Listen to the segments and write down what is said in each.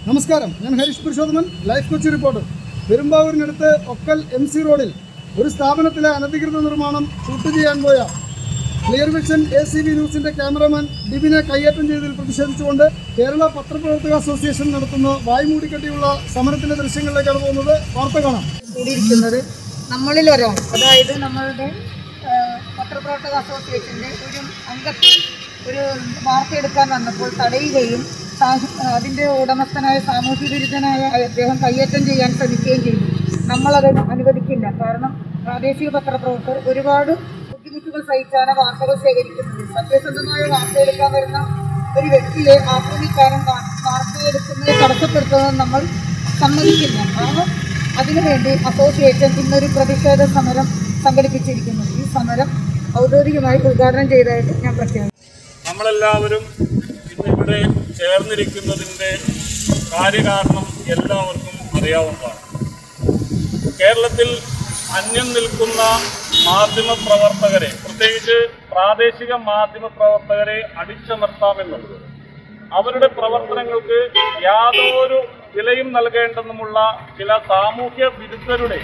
നമസ്കാരം ഞാൻ Harish Purushothaman life Kochi reporter പെരുമ്പാവൂരിനടുത്ത് ഒക്കൽ എം സി റോഡിൽ ഒരു സ്ഥാപനത്തിലെ അനധികൃത നിർമ്മാണം ഷൂട്ട് ചെയ്യാൻ പോയ clear vision A C B ന്യൂസിന്റെ ക്യാമറമാൻ ഡിബിനെ കയ്യേറ്റം ചെയ്തതിൽ പ്രതിഷേധിച്ചുകൊണ്ട് കേരള പത്രപ്രവർത്തക അസോസിയേഷൻ നടത്തുന്ന വായ്മൂടിക്കെട്ടിയുള്ള സമരത്തിന്റെ ദൃശ്യങ്ങളിലേക്കാണ് പോകുന്നത് വാർത്ത കാണാം കൂടിയിരിക്കുന്നത് നമ്മളിൽ ഒരാൾ അതായത് നമ്മളുടെ ആ, പത്രപ്രവർത്തക അസോസിയേഷൻ്റെ ഒരു അംഗത്തെ ഒരു വാർത്ത എടുക്കാൻ വന്നപ്പോൾ തടയുകയും സാഹ- അതിൻ്റെ ഉടമസ്ഥനായ സാമൂഹ്യ വിരുദ്ധനായ അദ്ദേഹം കയ്യേറ്റം ചെയ്യാൻ ശ്രമിക്കുകയും ചെയ്തു നമ്മളത് അനുവദിക്കില്ല കാരണം പ്രാദേശിക പത്രപ്രവർത്തകർ ഒരുപാട് ബുദ്ധിമുട്ടുകൾ സഹിച്ചാണ് വാർത്തകൾ ശേഖരിക്കുന്നത് സത്യസന്ധമായ വാർത്ത എടുക്കാൻ വരുന്ന ഒരു വ്യക്തിയെ ആക്രമിക്കാനും വാ- വാർത്ത എടുക്കുന്നത് തടസ്സപ്പെടുത്തുന്നത് നമ്മൾ സമ്മതിക്കില്ല ആ അതിനുവേണ്ടി അസോസിയേഷൻ ഇന്നൊരു പ്രതിഷേധ സമരം സംഘടിപ്പിച്ചിരിക്കുന്നു ഈ സമരം ഔദ്യോഗികമായി ഉദ്ഘാടനം ചെയ്തതായിട്ട് ഞാൻ പ്രഖ്യാപിക്കുന്നു നമ്മളെല്ലാവരും ഇന്നിവിടെ ചേർന്നിരിക്കുന്നതിൻ്റെ കാര്യകാരണം എല്ലാവർക്കും അറിയാവുന്നതാണ് കേരളത്തിൽ അന്യം നിൽക്കുന്ന മാധ്യമ പ്രവർത്തകരെ പ്രത്യേകിച്ച് പ്രാദേശിക മാധ്യമ പ്രവർത്തകരെ അടിച്ചമർത്താമെന്നും അവരുടെ പ്രവർത്തനങ്ങൾക്ക് യാതൊരു വിലയും നൽകേണ്ടെന്നുമുള്ള ചില സാമൂഹ്യ വിരുദ്ധരുടെ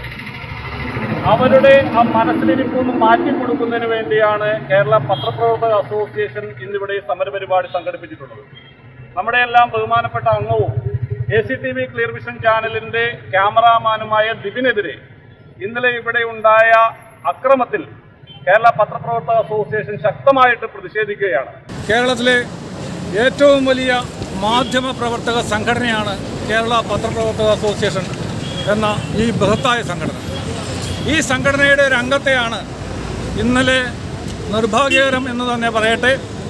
അവരുടെ ആ മനസ്സിലിരിപ്പൊന്ന് മാറ്റിക്കൊടുക്കുന്നതിന് വേണ്ടിയാണ് കേരള പത്രപ്രവർത്തക അസോസിയേഷൻ ഇന്നിവിടെ ഈ സമരപരിപാടി സംഘടിപ്പിച്ചിട്ടുള്ളത് നമ്മുടെ എല്ലാം ബഹുമാനപ്പെട്ട അംഗവും A C T V clear vision ചാനലിന്റെ ക്യാമറാമാനുമായ ദിബിനെതിരെ ഇന്നലെ ഇവിടെ ഉണ്ടായ അക്രമത്തിൽ കേരള പത്രപ്രവർത്തക അസോസിയേഷൻ ശക്തമായിട്ട് പ്രതിഷേധിക്കുകയാണ് കേരളത്തിലെ ഏറ്റവും വലിയ മാധ്യമ പ്രവർത്തക സംഘടനയാണ് കേരള പത്രപ്രവർത്തക അസോസിയേഷൻ എന്ന ഈ ബൃഹത്തായ സംഘടന ഈ സംഘടനയുടെ ഒരു അംഗത്തെയാണ് ഇന്നലെ നിർഭാഗ്യകരം എന്ന് തന്നെ പറയട്ടെ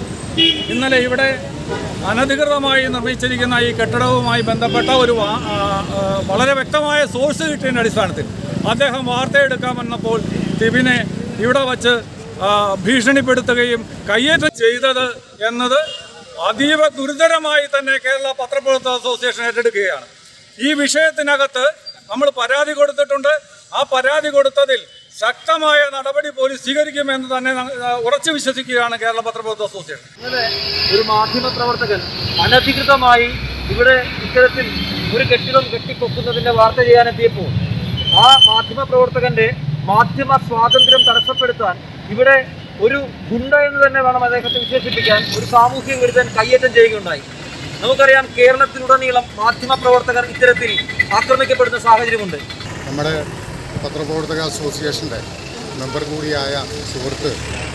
ഇന്നലെ ഇവിടെ അനധികൃതമായി നിർമ്മിച്ചിരിക്കുന്ന ഈ കെട്ടിടവുമായി ബന്ധപ്പെട്ട ഒരു വാ- ആ, ആ, വളരെ വ്യക്തമായ സോഴ്സ് കിട്ടിയതിൻ്റെ അടിസ്ഥാനത്തിൽ അദ്ദേഹം വാർത്തയെടുക്കാൻ വന്നപ്പോൾ ടിബിനെ ഇവിടെ വച്ച് ആ, ഭീഷണിപ്പെടുത്തുകയും കയ്യേറ്റം ചെയ്തത് എന്നത് അതീവ ഗുരുതരമായി തന്നെ കേരള പത്രപ്രവർത്തക അസോസിയേഷൻ ഏറ്റെടുക്കുകയാണ് ഈ വിഷയത്തിനകത്ത് നമ്മൾ പരാതി കൊടുത്തിട്ടുണ്ട് ആ പരാതി കൊടുത്തതിൽ ശക്തമായ നടപടി പോലീസ് സ്വീകരിക്കുമെന്ന് തന്നെ ന- ആ, ഉറച്ചു വിശ്വസിക്കുകയാണ് കേരള പത്രപ്രവർത്തക അസോസിയേഷൻ ഇങ്ങനെ ഒരു മാധ്യമ പ്രവർത്തകൻ അനധികൃതമായി ഇവിടെ ഇത്തരത്തിൽ ഒരു കെട്ടിടം കെട്ടിപ്പൊക്കുന്നതിന്റെ വാർത്ത ചെയ്യാനെത്തിയപ്പോൾ ആ മാധ്യമ പ്രവർത്തകന്റെ മാധ്യമ സ്വാതന്ത്ര്യം തടസ്സപ്പെടുത്താൻ ഇവിടെ ഒരു ഗുണ്ട എന്ന് തന്നെ വേണം അദ്ദേഹത്തെ വിശേഷിപ്പിക്കാൻ ഒരു സാമൂഹ്യ വിരുദ്ധൻ കയ്യേറ്റം ചെയ്യുകയുണ്ടായി നമുക്കറിയാം കേരളത്തിലുടനീളം മാധ്യമ പ്രവർത്തകർ ഇത്തരത്തിൽ ആക്രമിക്കപ്പെടുന്ന സാഹചര്യമുണ്ട് നമ്മുടെ പത്രപ്രവർത്തക അസോസിയേഷൻ്റെ മെമ്പർ കൂടിയായ സുഹൃത്ത്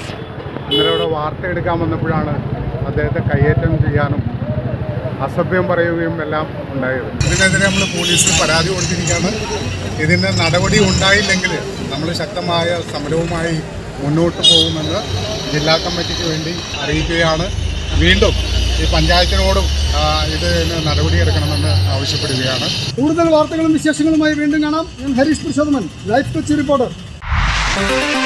ഇന്നലെ ഇവിടെ വാർത്ത എടുക്കാൻ വന്നപ്പോഴാണ് അദ്ദേഹത്തെ കയ്യേറ്റം ചെയ്യാനും അസഭ്യം പറയുകയും എല്ലാം ഉണ്ടായത് ഇതിനെതിരെ നമ്മൾ പോലീസിൽ പരാതി കൊടുത്തിരിക്കുകയാണ് ഇതിന് നടപടി ഉണ്ടായില്ലെങ്കിൽ നമ്മൾ ശക്തമായ സമരവുമായി മുന്നോട്ട് പോകുമെന്ന് ജില്ലാ കമ്മിറ്റിക്ക് വേണ്ടി അറിയിക്കുകയാണ് വീണ്ടും ഈ പഞ്ചായത്തിനോടും ആ, ഇതിന് നടപടിയെടുക്കണമെന്ന് ആവശ്യപ്പെടുകയാണ് കൂടുതൽ വാർത്തകളും വിശേഷങ്ങളുമായി വീണ്ടും കാണാം ഞാൻ ഹരീഷ് പുരുഷോത്തമൻ ലൈഫ് കൊച്ചി റിപ്പോർട്ടർ